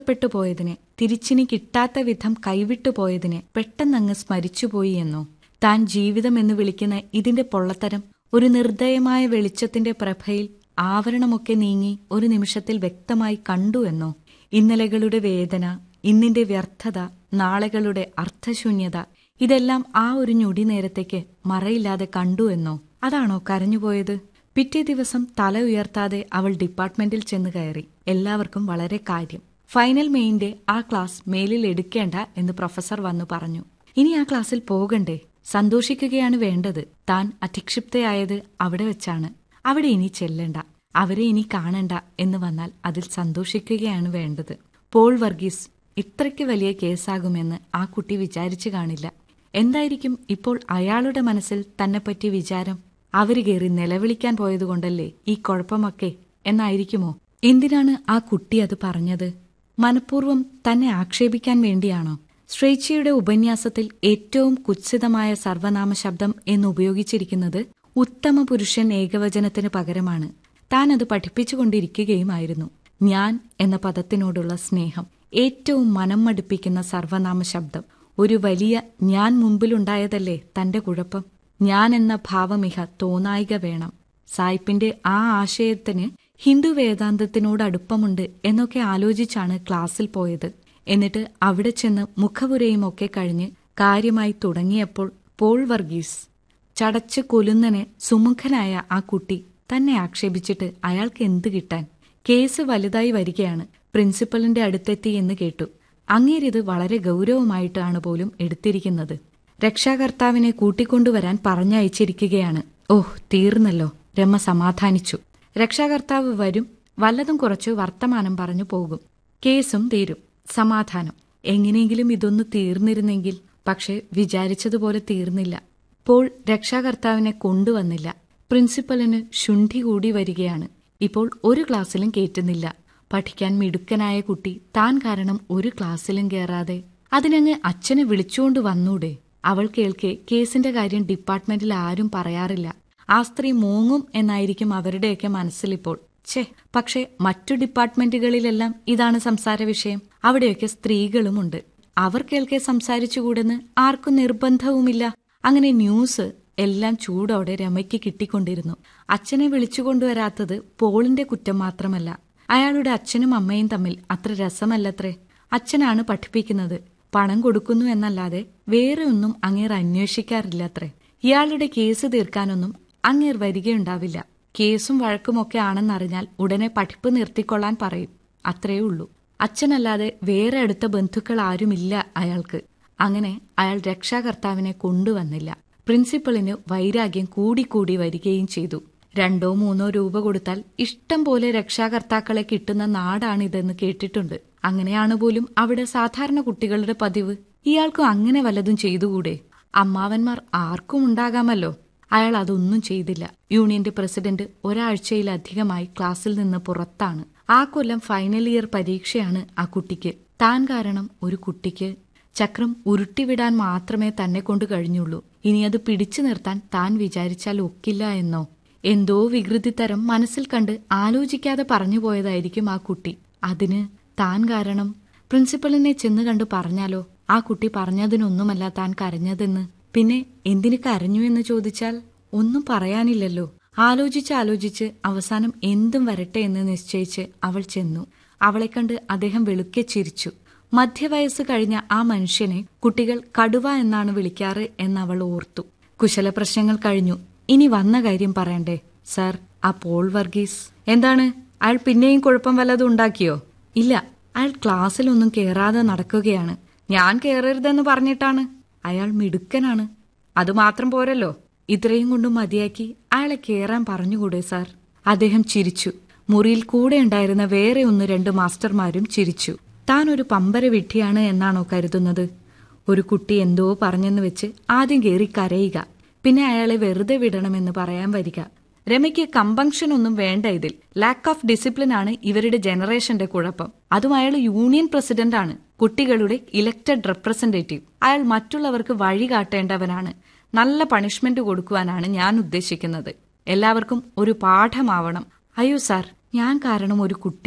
നഷ്ടപ്പെട്ടു പോയതിനെ തിരിച്ചിനി കിട്ടാത്ത വിധം കൈവിട്ടു പോയതിനെ പെട്ടെന്നങ്ങ് സ്മരിച്ചുപോയി എന്നോ താൻ ജീവിതം എന്ന് വിളിക്കുന്ന ഇതിന്റെ പൊള്ളത്തരം ഒരു നിർദ്ദയമായ വെളിച്ചത്തിന്റെ പ്രഭയിൽ ആവരണമൊക്കെ നീങ്ങി ഒരു നിമിഷത്തിൽ വ്യക്തമായി കണ്ടു എന്നോ ഇന്നലകളുടെ വേദന ഇന്നിന്റെ വ്യർത്ഥത നാളെകളുടെ അർത്ഥശൂന്യത ഇതെല്ലാം ആ ഒരു ഞൊടി നേരത്തേക്ക് മറയില്ലാതെ കണ്ടു എന്നോ അതാണോ കരഞ്ഞുപോയത് പിറ്റേ ദിവസം തല ഉയർത്താതെ അവൾ ഡിപ്പാർട്ട്മെന്റിൽ ചെന്ന് കയറി എല്ലാവർക്കും വളരെ കാര്യം ഫൈനൽ മെയിന്റെ ആ ക്ലാസ് മേലിൽ എടുക്കേണ്ട എന്ന് പ്രൊഫസർ വന്നു പറഞ്ഞു ഇനി ആ ക്ലാസ്സിൽ പോകണ്ടേ സന്തോഷിക്കുകയാണ് വേണ്ടത് താൻ അധിക്ഷിപ്തയായത് അവിടെ വെച്ചാണ് അവിടെ ഇനി ചെല്ലണ്ട അവരെ ഇനി കാണണ്ട എന്ന് വന്നാൽ അതിൽ സന്തോഷിക്കുകയാണ് വേണ്ടത് പോൾ വർഗീസ് ഇത്രയ്ക്ക് വലിയ കേസാകുമെന്ന് ആ കുട്ടി വിചാരിച്ചു കാണില്ല എന്തായിരിക്കും ഇപ്പോൾ അയാളുടെ മനസ്സിൽ തന്നെപ്പറ്റി വിചാരം അവര് കയറി നിലവിളിക്കാൻ പോയതുകൊണ്ടല്ലേ ഈ കുഴപ്പമൊക്കെ എന്നായിരിക്കുമോ എന്തിനാണ് ആ കുട്ടി അത് പറഞ്ഞത് മനഃപൂർവ്വം തന്നെ ആക്ഷേപിക്കാൻ വേണ്ടിയാണോ ശ്രേച്ചിയുടെ ഉപന്യാസത്തിൽ ഏറ്റവും കുത്സിതമായ സർവനാമ ശബ്ദം എന്ന് ഉപയോഗിച്ചിരിക്കുന്നത് ഉത്തമ പുരുഷൻ ഏകവചനത്തിന് പകരമാണ് താൻ അത് പഠിപ്പിച്ചുകൊണ്ടിരിക്കുകയുമായിരുന്നു ഞാൻ എന്ന പദത്തിനോടുള്ള സ്നേഹം ഏറ്റവും മനം മടുപ്പിക്കുന്ന സർവനാമ ശബ്ദം ഒരു വലിയ ഞാൻ മുമ്പിലുണ്ടായതല്ലേ തന്റെ കുഴപ്പം ഞാൻ എന്ന ഭാവമിഹ തോന്നായിക വേണം സായിപ്പിന്റെ ആ ആശയത്തിന് ഹിന്ദു വേദാന്തത്തിനോട് അടുപ്പമുണ്ട് എന്നൊക്കെ ആലോചിച്ചാണ് ക്ലാസ്സിൽ പോയത് എന്നിട്ട് അവിടെ ചെന്ന് മുഖപുരയും ഒക്കെ കഴിഞ്ഞ് കാര്യമായി തുടങ്ങിയപ്പോൾ പോൾ വർഗീസ് ചടച്ച് കൊലുന്നനെ സുമുഖനായ ആ കുട്ടി തന്നെ ആക്ഷേപിച്ചിട്ട് അയാൾക്ക് എന്ത് കിട്ടാൻ കേസ് വലുതായി വരികയാണ് പ്രിൻസിപ്പലിന്റെ അടുത്തെത്തി എന്ന് കേട്ടു അങ്ങേരിത് വളരെ ഗൗരവമായിട്ടാണ് പോലും എടുത്തിരിക്കുന്നത് രക്ഷാകർത്താവിനെ കൂട്ടിക്കൊണ്ടുവരാൻ പറഞ്ഞയച്ചിരിക്കുകയാണ് ഓഹ് തീർന്നല്ലോ രമ സമാധാനിച്ചു രക്ഷാകർത്താവ് വരും വല്ലതും കുറച്ച് വർത്തമാനം പറഞ്ഞു പോകും കേസും തീരും സമാധാനം എങ്ങനെയെങ്കിലും ഇതൊന്ന് തീർന്നിരുന്നെങ്കിൽ പക്ഷെ വിചാരിച്ചതുപോലെ തീർന്നില്ല പോൾ രക്ഷാകർത്താവിനെ കൊണ്ടുവന്നില്ല പ്രിൻസിപ്പലിന് ശുണ്ഠി കൂടി വരികയാണ് ഇപ്പോൾ ഒരു ക്ലാസ്സിലും കേറ്റുന്നില്ല പഠിക്കാൻ മിടുക്കനായ കുട്ടി താൻ കാരണം ഒരു ക്ലാസ്സിലും കയറാതെ അതിനങ്ങ് അച്ഛനെ വിളിച്ചുകൊണ്ട് വന്നൂടെ അവൾ കേൾക്കെ കേസിന്റെ കാര്യം ഡിപ്പാർട്ട്മെന്റിൽ ആരും പറയാറില്ല ആ സ്ത്രീ മൂങ്ങും എന്നായിരിക്കും അവരുടെയൊക്കെ മനസ്സിലിപ്പോൾ ഛേ പക്ഷേ മറ്റു ഡിപ്പാർട്ട്മെന്റുകളിലെല്ലാം ഇതാണ് സംസാര വിഷയം അവിടെയൊക്കെ സ്ത്രീകളുമുണ്ട് അവർ കേൾക്കെ സംസാരിച്ചുകൂടെന്ന് ആർക്കും നിർബന്ധവുമില്ല അങ്ങനെ ന്യൂസ് എല്ലാം ചൂടോടെ രമയ്ക്ക് കിട്ടിക്കൊണ്ടിരുന്നു അച്ഛനെ വിളിച്ചുകൊണ്ടുവരാത്തത് പോളിന്റെ കുറ്റം മാത്രമല്ല അയാളുടെ അച്ഛനും അമ്മയും തമ്മിൽ അത്ര രസമല്ലത്രേ അച്ഛനാണ് പഠിപ്പിക്കുന്നത് പണം കൊടുക്കുന്നു എന്നല്ലാതെ വേറെ ഒന്നും അങ്ങേർ അന്വേഷിക്കാറില്ലത്രേ ഇയാളുടെ കേസ് തീർക്കാനൊന്നും അങ്ങേർ വരികയുണ്ടാവില്ല കേസും വഴക്കുമൊക്കെ ആണെന്നറിഞ്ഞാൽ ഉടനെ പഠിപ്പ് നിർത്തിക്കൊള്ളാൻ പറയും അത്രയേ ഉള്ളൂ അച്ഛനല്ലാതെ വേറെ അടുത്ത ബന്ധുക്കൾ ആരുമില്ല അയാൾക്ക് അങ്ങനെ അയാൾ രക്ഷാകർത്താവിനെ കൊണ്ടുവന്നില്ല പ്രിൻസിപ്പളിന് വൈരാഗ്യം കൂടിക്കൂടി വരികയും ചെയ്തു രണ്ടോ മൂന്നോ രൂപ കൊടുത്താൽ ഇഷ്ടം പോലെ രക്ഷാകർത്താക്കളെ കിട്ടുന്ന നാടാണിതെന്ന് കേട്ടിട്ടുണ്ട് അങ്ങനെയാണ് പോലും അവിടെ സാധാരണ കുട്ടികളുടെ പതിവ് ഇയാൾക്കും അങ്ങനെ വല്ലതും ചെയ്തുകൂടെ അമ്മാവന്മാർ ആർക്കും ഉണ്ടാകാമല്ലോ അയാൾ അതൊന്നും ചെയ്തില്ല യൂണിയന്റെ പ്രസിഡന്റ് ഒരാഴ്ചയിലധികമായി ക്ലാസ്സിൽ നിന്ന് പുറത്താണ് ആ കൊല്ലം ഫൈനൽ ഇയർ പരീക്ഷയാണ് ആ കുട്ടിക്ക് താൻ കാരണം ഒരു കുട്ടിക്ക് ചക്രം ഉരുട്ടിവിടാൻ മാത്രമേ തന്നെ കൊണ്ട് കഴിഞ്ഞുള്ളൂ ഇനി അത് പിടിച്ചു നിർത്താൻ താൻ വിചാരിച്ചാൽ ഒക്കില്ല എന്നോ എന്തോ വികൃതിത്തരം മനസ്സിൽ കണ്ട് ആലോചിക്കാതെ പറഞ്ഞു പോയതായിരിക്കും ആ കുട്ടി അതിന് താൻ കാരണം പ്രിൻസിപ്പലിനെ ചെന്ന് കണ്ടു പറഞ്ഞാലോ ആ കുട്ടി പറഞ്ഞതിനൊന്നുമല്ല താൻ കരഞ്ഞതെന്ന് പിന്നെ എന്തിനു കരഞ്ഞു എന്ന് ചോദിച്ചാൽ ഒന്നും പറയാനില്ലല്ലോ ആലോചിച്ച് ആലോചിച്ച് അവസാനം എന്തും വരട്ടെ എന്ന് നിശ്ചയിച്ച് അവൾ ചെന്നു അവളെ കണ്ട് അദ്ദേഹം വെളുക്കെ ചിരിച്ചു മധ്യവയസ്സ് കഴിഞ്ഞ ആ മനുഷ്യനെ കുട്ടികൾ കടുവ എന്നാണ് വിളിക്കാറ് എന്നവൾ ഓർത്തു കുശല പ്രശ്നങ്ങൾ കഴിഞ്ഞു ഇനി വന്ന കാര്യം പറയണ്ടേ സർ ആ പോൾ വർഗീസ് എന്താണ് അയാൾ പിന്നെയും കുഴപ്പം വല്ലതും ഉണ്ടാക്കിയോ ഇല്ല അയാൾ ക്ലാസ്സിലൊന്നും കേറാതെ നടക്കുകയാണ് ഞാൻ കേറരുതെന്ന് പറഞ്ഞിട്ടാണ് അയാൾ മിടുക്കനാണ് അതുമാത്രം പോരല്ലോ ഇത്രയും കൊണ്ട് മതിയാക്കി അയാളെ കേറാൻ പറഞ്ഞുകൂടെ സാർ അദ്ദേഹം ചിരിച്ചു മുറിയിൽ കൂടെ ഉണ്ടായിരുന്ന വേറെ ഒന്ന് രണ്ട് മാസ്റ്റർമാരും ചിരിച്ചു താൻ ഒരു പമ്പര വിഡ്ഢിയാണ് എന്നാണോ കരുതുന്നത് ഒരു കുട്ടി എന്തോ പറഞ്ഞെന്ന് വെച്ച് ആദ്യം കയറി കരയുക പിന്നെ അയാളെ വെറുതെ വിടണമെന്ന് പറയാൻ വരിക രമയ്ക്ക് കമ്പങ്ഷൻ ഒന്നും വേണ്ട ഇതിൽ ലാക്ക് ഓഫ് ഡിസിപ്ലിൻ ആണ് ഇവരുടെ ജനറേഷന്റെ കുഴപ്പം അതും അയാൾ യൂണിയൻ പ്രസിഡന്റ് ആണ് കുട്ടികളുടെ ഇലക്റ്റഡ് റെപ്രസെന്റേറ്റീവ് അയാൾ മറ്റുള്ളവർക്ക് വഴി കാട്ടേണ്ടവനാണ് നല്ല പണിഷ്മെന്റ് കൊടുക്കുവാനാണ് ഞാൻ ഉദ്ദേശിക്കുന്നത് എല്ലാവർക്കും ഒരു പാഠമാവണം അയ്യോ സാർ ഞാൻ കാരണം ഒരു കുട്ടി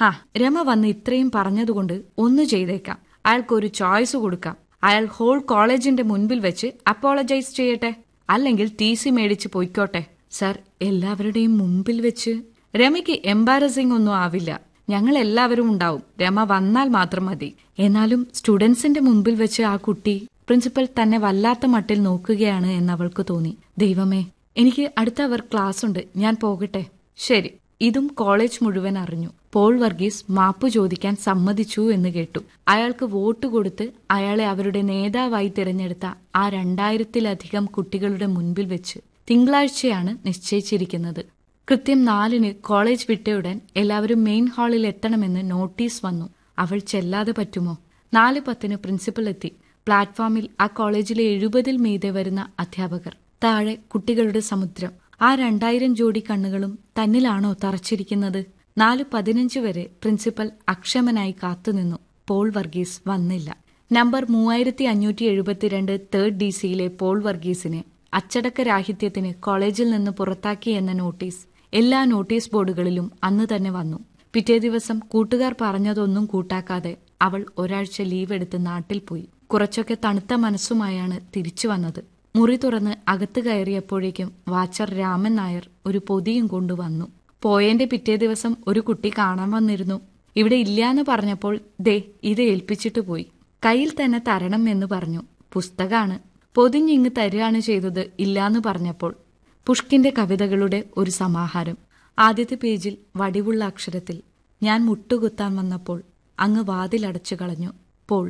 ആ രമ വന്ന് ഇത്രയും പറഞ്ഞതുകൊണ്ട് ഒന്ന് ചെയ്തേക്കാം അയാൾക്കൊരു ചോയ്സ് കൊടുക്കാം അയാൾ ഹോൾ കോളേജിന്റെ മുൻപിൽ വെച്ച് അപ്പോളജൈസ് ചെയ്യട്ടെ അല്ലെങ്കിൽ ടി സി മേടിച്ച് പൊയ്ക്കോട്ടെ സർ എല്ലാവരുടെയും മുമ്പിൽ വെച്ച് രമയ്ക്ക് എംബാരസിംഗ് ഒന്നും ആവില്ല ഞങ്ങൾ എല്ലാവരും ഉണ്ടാവും രമ വന്നാൽ മാത്രം മതി എന്നാലും സ്റ്റുഡൻസിന്റെ മുമ്പിൽ വെച്ച് ആ കുട്ടി പ്രിൻസിപ്പൽ തന്നെ വല്ലാത്ത മട്ടിൽ നോക്കുകയാണ് എന്ന് അവൾക്ക് തോന്നി ദൈവമേ എനിക്ക് അടുത്ത അവർ ക്ലാസ് ഉണ്ട് ഞാൻ പോകട്ടെ ശരി ഇതും കോളേജ് മുഴുവൻ അറിഞ്ഞു പോൾ വർഗീസ് മാപ്പു ചോദിക്കാൻ സമ്മതിച്ചു എന്ന് കേട്ടു അയാൾക്ക് വോട്ട് കൊടുത്ത് അയാളെ അവരുടെ നേതാവായി തിരഞ്ഞെടുത്ത ആ രണ്ടായിരത്തിലധികം കുട്ടികളുടെ മുൻപിൽ വെച്ച് തിങ്കളാഴ്ചയാണ് നിശ്ചയിച്ചിരിക്കുന്നത് കൃത്യം നാലിന് കോളേജ് വിട്ടയുടൻ എല്ലാവരും മെയിൻ ഹാളിൽ എത്തണമെന്ന് നോട്ടീസ് വന്നു അവൾ ചെല്ലാതെ പറ്റുമോ നാല് പത്തിന് പ്രിൻസിപ്പൽ എത്തി പ്ലാറ്റ്ഫോമിൽ ആ കോളേജിലെ എഴുപതിൽ മീതെ വരുന്ന അധ്യാപകർ താഴെ കുട്ടികളുടെ സമുദ്രം ആ രണ്ടായിരം ജോഡി കണ്ണുകളും തന്നിലാണോ തറച്ചിരിക്കുന്നത് നാല് പതിനഞ്ച് വരെ പ്രിൻസിപ്പൽ അക്ഷമനായി കാത്തുനിന്നു പോൾ വർഗീസ് വന്നില്ല നമ്പർ മൂവായിരത്തി അഞ്ഞൂറ്റി എഴുപത്തിരണ്ട് തേർഡ് ഡി സിയിലെ പോൾ വർഗീസിനെ അച്ചടക്ക രാഹിത്യത്തിന് കോളേജിൽ നിന്ന് പുറത്താക്കി എന്ന നോട്ടീസ് എല്ലാ നോട്ടീസ് ബോർഡുകളിലും അന്ന് തന്നെ വന്നു പിറ്റേ ദിവസം കൂട്ടുകാർ പറഞ്ഞതൊന്നും കൂട്ടാക്കാതെ അവൾ ഒരാഴ്ച ലീവ് എടുത്ത് നാട്ടിൽ പോയി കുറച്ചൊക്കെ തണുത്ത മനസ്സുമായാണ് തിരിച്ചു വന്നത് മുറി തുറന്ന് അകത്ത് കയറിയപ്പോഴേക്കും വാച്ചർ രാമൻ നായർ ഒരു പൊതിയും കൊണ്ടുവന്നു പോയന്റെ പിറ്റേ ദിവസം ഒരു കുട്ടി കാണാൻ വന്നിരുന്നു ഇവിടെ ഇല്ലാന്ന് പറഞ്ഞപ്പോൾ ദേ ഇത് ഏൽപ്പിച്ചിട്ട് പോയി കയ്യിൽ തന്നെ തരണം എന്ന് പറഞ്ഞു പുസ്തകാണ് പൊതിഞ്ഞിങ്ങ് തരികയാണ് ചെയ്തത് ഇല്ലാന്ന് പറഞ്ഞപ്പോൾ പുഷ്കിന്റെ കവിതകളുടെ ഒരു സമാഹാരം ആദ്യത്തെ പേജിൽ വടിവുള്ള അക്ഷരത്തിൽ ഞാൻ മുട്ടുകുത്താൻ വന്നപ്പോൾ അങ്ങ് വാതിലടച്ചു കളഞ്ഞു പോൾ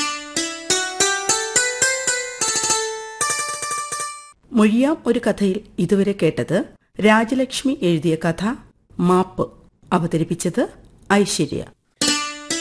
മൊഴിയാം ഒരു കഥയിൽ ഇതുവരെ കേട്ടത് രാജലക്ഷ്മി എഴുതിയ കഥ മാപ്പ് അവതരിപ്പിച്ചത് ഐശ്വര്യ